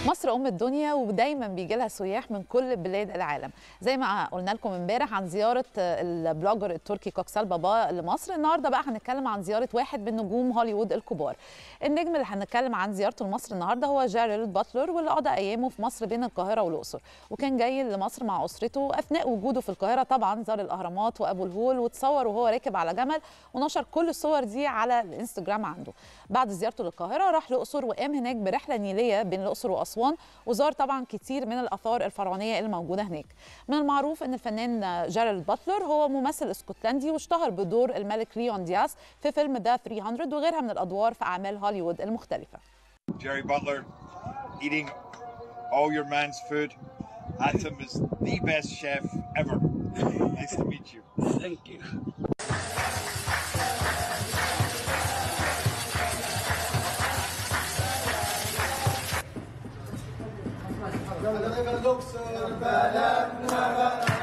مصر ام الدنيا ودايما بيجي لها سياح من كل بلاد العالم زي ما قلنا لكم امبارح عن زياره البلوجر التركي كوكسال بابا لمصر النهارده بقى هنتكلم عن زياره واحد من نجوم هوليوود الكبار النجم اللي هنتكلم عن زيارته لمصر النهارده هو جيرالد باتلر واللي قضى ايامه في مصر بين القاهره والاقصر وكان جاي لمصر مع اسرته اثناء وجوده في القاهره طبعا زار الاهرامات وابو الهول وتصور وهو راكب على جمل ونشر كل الصور دي على الانستجرام عنده بعد زيارته للقاهره راح الاقصر وقام هناك برحله نيليه بين الاقصر واسوان وزار طبعا كتير من الاثار الفرعونيه اللي موجوده هناك من المعروف ان الفنان جيرالد باتلر هو ممثل اسكتلندي واشتهر بدور الملك ليون دياس في فيلم ذا 300 وغيرها من الادوار في اعمال هوليوود المختلفه Jerry Butler eating all your man's food. Atom is the best chef ever. nice to meet you. Thank you. بلدنا بلدوكس بلدنا بلدنا